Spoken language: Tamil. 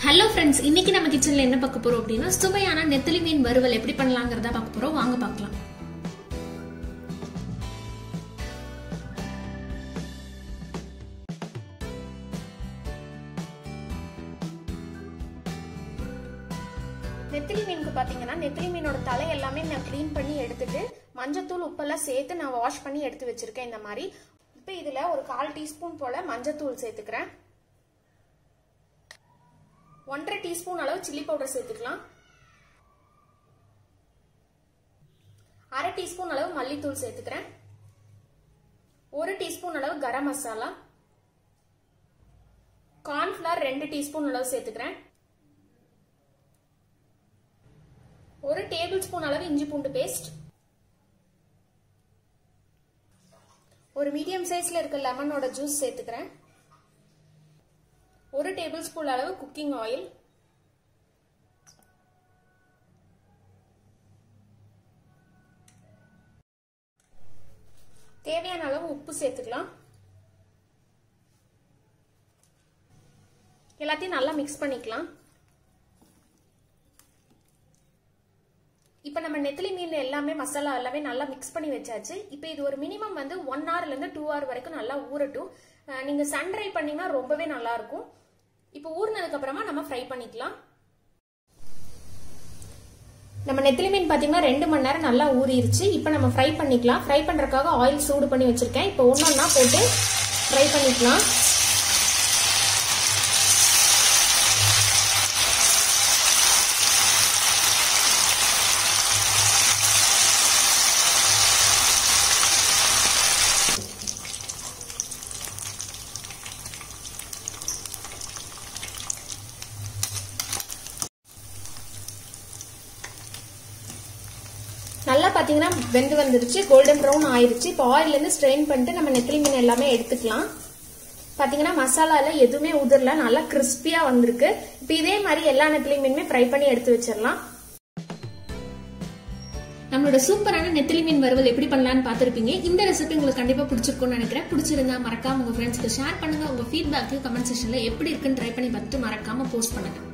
ஹலோ ஃப்ரெண்ட்ஸ் இன்னைக்கு நம்ம கிச்சன்ல என்ன பார்க்க போறோம் அப்படின்னா சுவையான நெத்திலி மீன் வறுவல் எப்படி பண்ணலாங்கிறத பார்க்க போறோம் வாங்க பார்க்கலாம் நெத்திலி மீனுக்கு பாத்தீங்கன்னா நெத்திலி மீனோட தலை எல்லாமே நான் க்ளீன் பண்ணி எடுத்துட்டு மஞ்சத்தூள் உப்பெல்லாம் சேர்த்து நான் வாஷ் பண்ணி எடுத்து வச்சிருக்கேன் இந்த மாதிரி இப்போ இதுல ஒரு கால் டீஸ்பூன் போல மஞ்சத்தூள் சேர்த்துக்கிறேன் ஒன்றரை டீஸ்பூன் அளவு சில்லி பவுடர் சேர்த்துக்கலாம் அரை டீஸ்பூன் அளவு மல்லித்தூள் சேர்த்துக்கிறேன் ஒரு டீஸ்பூன் அளவு கரம் மசாலா கார்ன்ஃபிளவர் ரெண்டு டீஸ்பூன் அளவு சேர்த்துக்கிறேன் ஒரு டேபிள் ஸ்பூன் அளவு இஞ்சி பூண்டு பேஸ்ட் ஒரு மீடியம் சைஸ்ல இருக்க லெமனோட ஜூஸ் சேர்த்துக்கிறேன் ஒரு டேபிள் ஸ்பூன் அளவு குக்கிங் ஆயில் தேவையான அளவு உப்பு சேர்த்துக்கலாம் எல்லாத்தையும் நல்லா மிக்ஸ் பண்ணிக்கலாம் இப்போ நம்ம நெத்திலி மீன் எல்லாமே மசாலா எல்லாமே நல்லா மிக்ஸ் பண்ணி வச்சாச்சு இப்போ இது ஒரு மினிமம் வந்து ஒன் ஹவர்லேருந்து டூ ஹவர் வரைக்கும் நல்லா ஊறட்டும் நீங்கள் சன் ட்ரை பண்ணிங்கன்னா ரொம்பவே நல்லா இருக்கும் இப்போ ஊறினதுக்கு அப்புறமா நம்ம ஃப்ரை பண்ணிக்கலாம் நம்ம நெத்திலி மீன் பார்த்தீங்கன்னா ரெண்டு மணி நேரம் நல்லா ஊறிடுச்சு இப்போ நம்ம ஃப்ரை பண்ணிக்கலாம் ஃப்ரை பண்ணுறதுக்காக ஆயில் சூடு பண்ணி வச்சுருக்கேன் இப்போ ஒன்று ஒன்றா போட்டு ஃப்ரை பண்ணிக்கலாம் நல்லா பார்த்தீங்கன்னா வெந்து வந்துருச்சு கோல்டன் ப்ரௌன் ஆயிருச்சு இப்போ ஆயிலேருந்து ஸ்ட்ரெயின் பண்ணிட்டு நம்ம நெத்திலி மீன் எல்லாமே எடுத்துக்கலாம் பார்த்தீங்கன்னா மசாலால எதுவுமே உதிரல நல்லா கிறிஸ்பியாக வந்திருக்கு இப்போ இதே மாதிரி எல்லா நெத்திலி மீனுமே ஃப்ரை பண்ணி எடுத்து வச்சிடலாம் நம்மளோட சூப்பரான நெத்திலி மீன் வறுவல் எப்படி பண்ணலாம்னு பார்த்துருப்பீங்க இந்த ரெசிபி உங்களுக்கு கண்டிப்பாக பிடிச்சிருக்கும்னு நினைக்கிறேன் பிடிச்சிருந்தா மறக்காம உங்க ஃப்ரெண்ட்ஸ்க்கு ஷேர் பண்ணுங்க உங்க ஃபீட்பேக்கு கமெண்ட் செக்ஷன்ல எப்படி இருக்குன்னு ட்ரை பண்ணி பார்த்துட்டு மறக்காம போஸ்ட் பண்ணுங்க